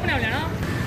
Open ஆகலையாண்ணா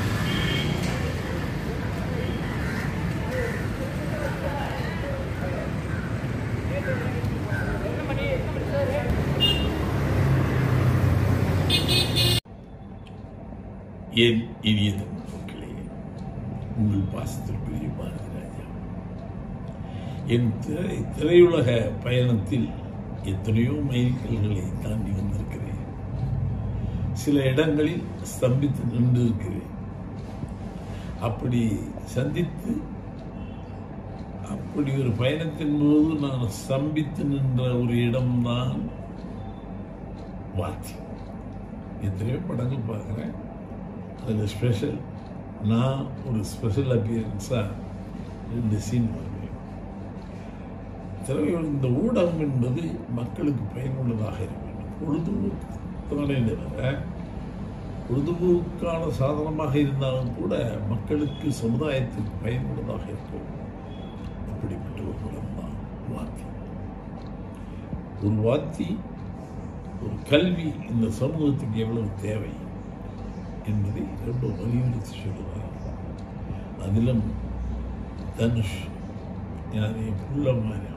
என் இனிய மக்களே உங்கள் பாசத்திற்குரிய பாரதி ராஜா என் திரை திரையுலக பயணத்தில் எத்தனையோ மைல்கல்களை தாண்டி வந்திருக்கிறேன் சில இடங்களில் ஸ்தம்பித்து நின்றிருக்கிறேன் அப்படி சந்தித்து அப்படி ஒரு பயணத்தின் போது நான் ஸ்தம்பித்து நின்ற ஒரு இடம்தான் வாத்தி எத்தனையோ படங்கள் பார்க்குறேன் அதில் ஸ்பெஷல் நான் ஒரு ஸ்பெஷல் அப்பியரன்ஸாக ரெண்டு சீன் பார்க்குறேன் திரையுலக இந்த ஊடகம் என்பது மக்களுக்கு பயனுள்ளதாக இருக்க வேண்டும் பொழுதுபோக்கு தானே தவிர பொழுதுபோக்கான சாதனமாக இருந்தாலும் கூட மக்களுக்கு சமுதாயத்துக்கு பயனுள்ளதாக இருக்க வேண்டும் அப்படிப்பட்ட ஒரு படம் தான் வாத்தி ஒரு வாத்தி ஒரு கல்வி இந்த சமூகத்துக்கு எவ்வளவு தேவை என்பதை ரொம்ப வலியுறுத்தி சொல்லுவார் அதிலும் தனுஷ் ஞானி புள்ளமாரி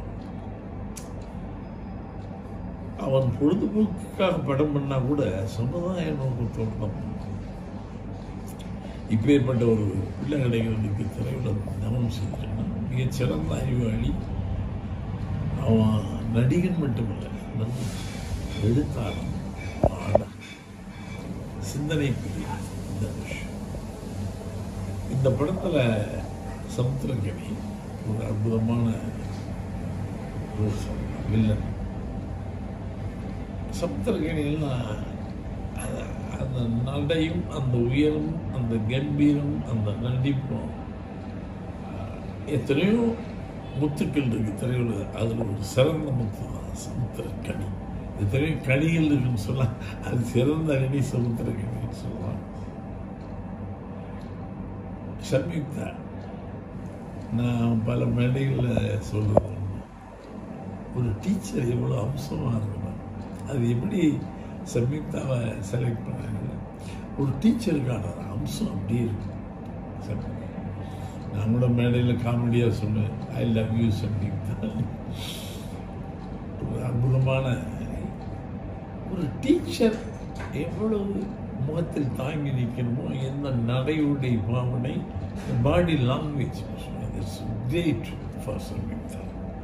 அவன் பொழுதுபோக்குக்காக படம் பண்ணா கூட சமுதாய நோக்கத்தோடு தான் பண்ணுவான். இப்பேற்பட்ட ஒரு பிள்ளை கிடைக்கிறதுக்கு திரையுலகம் தனம் செய்திருக்கான் மிகச்சிறந்த அறிவாளி அவன் நடிகன் மட்டுமல்ல நல்ல எழுத்தாளன் பாடல் சிந்தனை புரிய தனுஷ் இந்த படத்துல சமுத்திரக்கனி ஒரு அற்புதமான ஒரு வில்லன் சமுத்திரக்கனியில் நான் அத- அந்த நடையும் அந்த உயரும் அந்த கம்பீரம் அந்த நடிப்பும் ஆஹ், எத்தனையோ முத்துக்கள் இருக்கு திரையுலக அதில் ஒரு சிறந்த முத்து தான் சமுத்திரக்கனி எத்தனையோ கனிகள் இருக்குன்னு சொல்லலாம் அது சிறந்த கனி சமுத்திரக்கனின்னு சொல்லலாம் சம்யுக்தா நான் பல மேடைகளில் சொல்றது உண்டு. ஒரு டீச்சர் எவ்வளோ அம்சமாக இருக்கணும் அது எப்படி சம்யுக்தாவை செலக்ட் பண்ணாங்க ஒரு டீச்சருக்கான அம்சம் அப்படியே இருக்கும் சம்யுக்தா. நான் கூட மேடையில் காமெடியாக சொன்னேன் ஐ லவ் யூ சம்யுக்தா ஒரு அற்புதமான ஒரு டீச்சர் எவ்வளவு முகத்தில் தாங்கி நிற்கணுமோ எந்த நடையுடைய பாவனை body language great for Samyuktha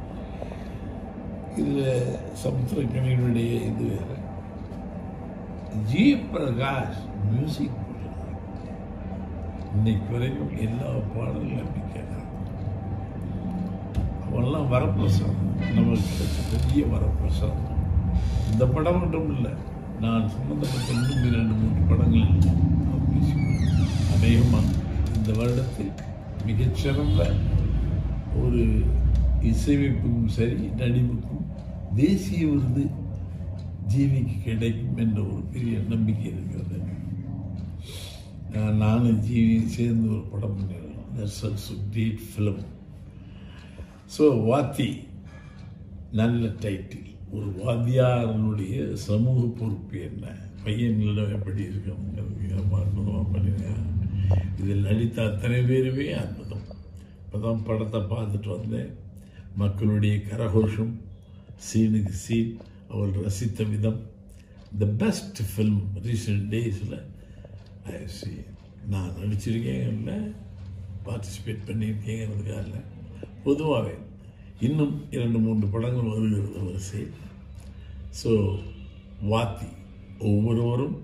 இதில் சமுத்திரக்கணியினுடைய இது வேறு ஜி பிரகாஷ் மியூசிக் இன்னைக்கு வரைக்கும் எல்லா பாடல்களும் அப்படி கேட்கறான் அவெல்லாம் வரப்பிரசாதம் நமக்கு கிடைச்ச பெரிய வரப்பிரசாதம் இந்த படம் மட்டும் இல்லை நான் சம்பந்தப்பட்ட இன்னும் இரண்டு மூன்று படங்கள் நாம் பேசிக்கொள்வோம். அநேகமாக இந்த வருடத்தில் மிகச்சிறந்த ஒரு இசையமைப்புக்கும் சரி நடிப்புக்கும் தேசிய விருது ஜீவிக்கு கிடைக்கும் என்ற ஒரு பெரிய நம்பிக்கை இருக்கிறது நான் நானும் ஜீவி சேர்ந்து ஒரு படம் பண்ணியிருக்கோம் that's also great film so Vaathi நல்ல டைட்டில் ஒரு வாத்தியாரனுடைய சமூக பொறுப்பு என்ன பையன்களிடம் எப்படி இருக்கணுங்கிறது ரொம்ப அற்புதமாக பண்ணியிருக்காங்க இதில் நடித்த அத்தனை பேருமே அற்புதம் இப்போ தான் படத்தை பார்த்துட்டு வந்தேன் மக்களுடைய கரகோஷம் சீனுக்கு சீன் அவள் ரசித்த விதம் த பெஸ்ட் ஃபில்ம் ரீசெண்ட் டேஸில் நான் நடிச்சிருக்கேன் இல்லை பார்ட்டிசிபேட் பண்ணியிருக்கேங்கிறதுக்காக இல்லை பொதுவாகவே இன்னும் இரண்டு மூன்று படங்கள் வருகிறது வரிசை ஸோ வாத்தி ஒவ்வொருவரும்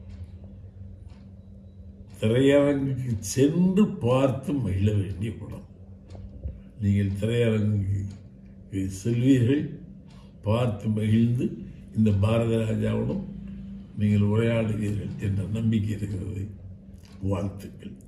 திரையரங்குக்கு சென்று பார்த்து மகிழ வேண்டிய படம் நீங்கள் திரையரங்குக்கு செல்வீர்கள் பார்த்து மகிழ்ந்து இந்த பாரத ராஜாவுடன் நீங்கள் உரையாடுவீர்கள் என்ற நம்பிக்கை இருக்கிறது வாழ்த்துக்கள்